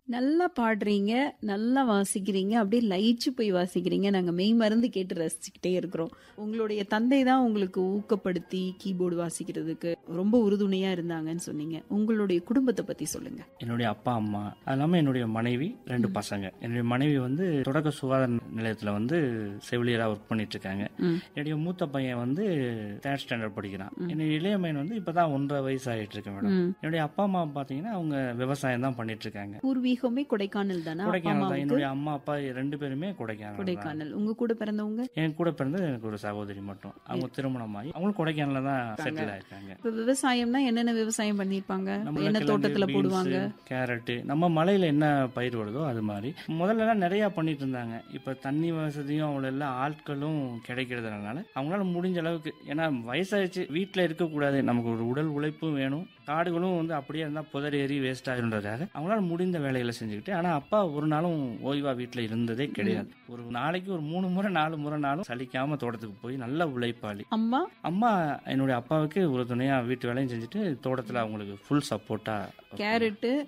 நல்லா பாடுறீங்க நல்லா வாசிக்கிறீங்க அப்படியே லயிச்சு போய் வாசிக்கிறீங்க நாங்க மெய் மறந்து கேட்டு ரசிச்சுக்கிட்டே இருக்கிறோம் உங்களுடைய தந்தை தான் உங்களுக்கு ஊக்கப்படுத்தி கீபோர்டு வாசிக்கிறதுக்கு ரொம்ப உறுதுணையா இருந்தாங்கன்னு சொன்னீங்க உங்களுடைய குடும்பத்தை பத்தி சொல்லுங்க என்னுடைய அப்பா அம்மா அது இல்லாமல் என்னுடைய மனைவி ரெண்டு பசங்க என்னுடைய மனைவி வந்து தொடக்க சுகாதார நிலையத்தில் வந்து செவிலியராக ஒர்க் பண்ணிட்டு இருக்காங்க ம். என்னுடைய மூத்த பையன் வந்து தேர்ட் ஸ்டாண்டர்ட் படிக்கிறான் என்னுடைய இளைய பையன் வந்து இப்பதான் ஒன்றரை வயசு ஆயிட்டு இருக்கு மேடம் ம். என்னுடைய அப்பா அம்மா பாத்தீங்கன்னா அவங்க விவசாயம் தான் பண்ணிட்டு இருக்காங்க பூர்வீகமே கொடைக்கானல் தானே அப்பா கொடைக்கானல் தான் அம்மாவுக்கு என்னுடைய அம்மா அப்பா ரெண்டு பேருமே கொடைக்கானல் தான். கொடைக்கானல் உங்க கூட பிறந்தவங்க என் கூட பிறந்தது எனக்கு ஒரு சகோதரி மட்டும் அவங்க திருமணமாகி அவங்களும் கொடைக்கானல்ல தான் செட்டில் ஆயிருக்காங்க இப்ப விவசாயம்னா என்னென்ன விவசாயம் பண்ணிருப்பாங்க நம்மள என்ன கிழங்கு, தோட்டத்துல beans, போடுவாங்க கேரட்டு நம்ம மலையில என்ன பயிர் வருதோ அது மாதிரி முதல்ல எல்லாம் நிறைய பண்ணிட்டு இருந்தாங்க இப்ப தண்ணி வசதியும் அவ்வளோ எல்லாம் ஆட்களும் கிடைக்கிறதுனால அவங்களால முடிஞ்ச அளவுக்கு ஏன்னா வயசாயிடுச்சு வீட்டுல இருக்க கூடாது நமக்கு ஒரு உடல் உழைப்பும் வேணும் காடுகளும் வந்து அப்படியே இருந்தா புதர் ஏறி வேஸ்ட் ஆகின்றதுக்காக அவங்களால முடிந்த வேலைகளை செஞ்சுக்கிட்டு ஆனா அப்பா ஒரு நாளும் ஓய்வா வீட்டுல இருந்ததே கிடையாது ஒரு நாளைக்கு ஒரு மூணு முறை நாலு முறை நாளும் சலிக்காம தோட்டத்துக்கு போய் நல்ல உழைப்பாளி அம்மா அம்மா என்னுடைய அப்பாவுக்கு ஒரு துணையா வீட்டு வேலையும் செஞ்சுட்டு தோட்டத்துல அவங்களுக்கு ஃபுல் சப்போர்ட்டா கேரட்டு